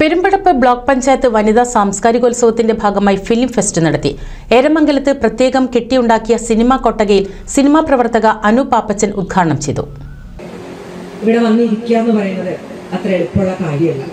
Perumpadappu block panchayat വനിതാ സാംസ്കാരികോത്സവത്തിന്റെ ഭാഗമായി film fest നടത്തി ഏരമംഗലത്ത് പ്രത്യേകം കെട്ടിയുണ്ടാക്കിയ സിനിമാ കൊട്ടകയിൽ സിനിമാ പ്രവർത്തക അനു പാപ്പച്ചൻ ഉദ്ഘാടനം ചെയ്തു ഇവിടെ വന്നിരിക്കുക എന്ന് പറയുന്നത് അത്ര എളുപ്പമുള്ള കാര്യമല്ല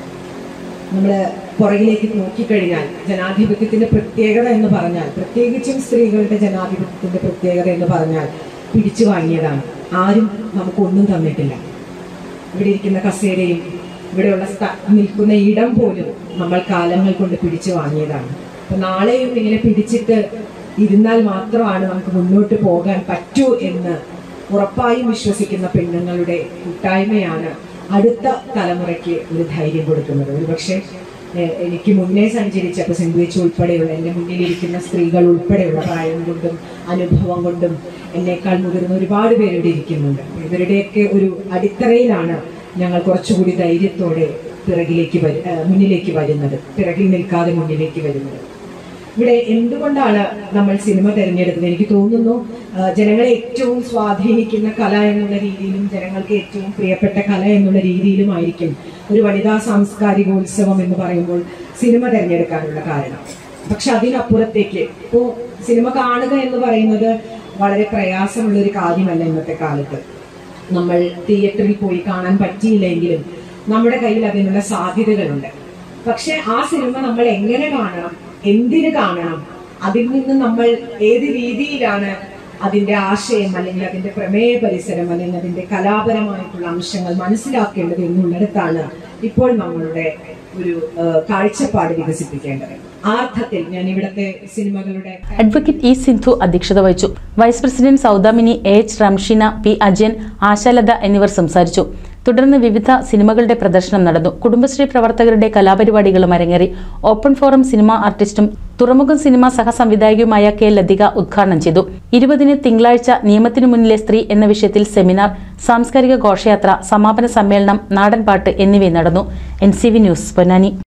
നമ്മൾ പുറകിലേക്ക് നോക്കിക്കഴിഞ്ഞാൽ ജനാധിപത്യത്തിന്റെ പ്രത്യേകത എന്ന് പറഞ്ഞാൽ പ്രത്യേകിച്ചും സ്ത്രീകളുടെ ജനാധിപത്യത്തിന്റെ പ്രത്യേകത എന്ന് പറഞ്ഞാൽ പിടിച്ചു വാങ്ങിയതാണ് ആരും നമുക്കൊന്നും തന്നിട്ടില്ല ഇവിടെ ഇരിക്കുന്ന കസേരയും ഇവിടെയുള്ള സ്ഥ- നിൽക്കുന്ന ഇടം പോലും നമ്മൾ കാലങ്ങൾ കൊണ്ട് പിടിച്ചു വാങ്ങിയതാണ് അപ്പൊ നാളെയും ഇങ്ങനെ പിടിച്ചിട്ട് ഇരുന്നാൽ മാത്രമാണ് നമുക്ക് മുന്നോട്ട് പോകാൻ പറ്റൂ എന്ന് ഉറപ്പായും വിശ്വസിക്കുന്ന പെണ്ണുങ്ങളുടെ കൂട്ടായ്മയാണ് അടുത്ത തലമുറയ്ക്ക് ഒരു ധൈര്യം കൊടുക്കുന്നത് ഒരുപക്ഷെ ഏഹ്, എനിക്ക് മുന്നേ സഞ്ചരിച്ച ഇപ്പൊ സിന്ധുവെച്ച് ഉൾപ്പെടെയുള്ള എൻ്റെ മുന്നിലിരിക്കുന്ന സ്ത്രീകൾ ഉൾപ്പെടെയുള്ള പ്രായം കൊണ്ടും അനുഭവം കൊണ്ടും എന്നേക്കാൾ മുതിർന്ന ഒരുപാട് പേര് ഇവിടെ ഇരിക്കുന്നുണ്ട് ഇവരുടെയൊക്കെ ഒരു അടിത്തറയിലാണ് ഞങ്ങൾ കുറച്ചുകൂടി ധൈര്യത്തോടെ പിറകിലേക്ക് വരു ഏഹ്, മുന്നിലേക്ക് വരുന്നത് പിറകിൽ നിൽക്കാതെ മുന്നിലേക്ക് വരുന്നത് ഇവിടെ എന്തുകൊണ്ടാണ് നമ്മൾ സിനിമ തിരഞ്ഞെടുത്തത് എനിക്ക് തോന്നുന്നു ആ, ജനങ്ങളെ ഏറ്റവും സ്വാധീനിക്കുന്ന കല എന്നുള്ള രീതിയിലും ജനങ്ങൾക്ക് ഏറ്റവും പ്രിയപ്പെട്ട കല എന്നുള്ള രീതിയിലുമായിരിക്കും ഒരു വനിതാ സാംസ്കാരികോത്സവം എന്ന് പറയുമ്പോൾ സിനിമ തിരഞ്ഞെടുക്കാനുള്ള കാരണം പക്ഷെ അതിനപ്പുറത്തേക്ക് ഇപ്പോ സിനിമ കാണുക എന്ന് പറയുന്നത് വളരെ പ്രയാസമുള്ള ഒരു കാര്യമല്ല ഇന്നത്തെ കാലത്ത് നമ്മൾ തിയേറ്ററിൽ പോയി കാണാൻ പറ്റിയില്ലെങ്കിലും നമ്മുടെ കയ്യിൽ അതിനുള്ള സാധ്യതകളുണ്ട് പക്ഷെ ആ സിനിമ നമ്മൾ എങ്ങനെ കാണണം എന്തിനു കാണണം അതിൽ നിന്ന് നമ്മൾ ഏത് രീതിയിലാണ് അതിന്റെ ആശയം അല്ലെങ്കിൽ അതിന്റെ പ്രമേയ പരിസരം അല്ലെങ്കിൽ അതിന്റെ കലാപരമായിട്ടുള്ള അംശങ്ങൾ മനസ്സിലാക്കേണ്ടത് എന്നുള്ളിടത്താണ് ഇപ്പോൾ നമ്മളുടെ ഒരു ആ, കാഴ്ചപ്പാട് വികസിപ്പിക്കേണ്ടത് ആ അർത്ഥത്തിൽ ഞാൻ ഇവിടുത്തെ സിനിമകളുടെ അഡ്വക്കേറ്റ് ഇ സിന്ധു അധ്യക്ഷത വഹിച്ചു vice president Soudamini A H Ramsheena P Ajayan Ashalatha എന്നിവർ സംസാരിച്ചു തുടർന്ന് വിവിധ സിനിമകളുടെ പ്രദർശനം നടന്നു കുടുംബശ്രീ പ്രവർത്തകരുടെ കലാപരിപാടികളും അരങ്ങേറി ഓപ്പൺ ഫോറം സിനിമാ ആർട്ടിസ്റ്റും തുറമുഖം സിനിമ സഹസംവിധായകയുമായ കെ ലതിക ഉദ്ഘാടനം ചെയ്തു ഇരുപതിന് തിങ്കളാഴ്ച നിയമത്തിനു മുന്നിലെ സ്ത്രീ എന്ന വിഷയത്തിൽ സെമിനാർ സാംസ്കാരിക ഘോഷയാത്ര സമാപന സമ്മേളനം നാടൻപാട്ട് എന്നിവയും നടന്നു എൻ ന്യൂസ് പൊന്നാനി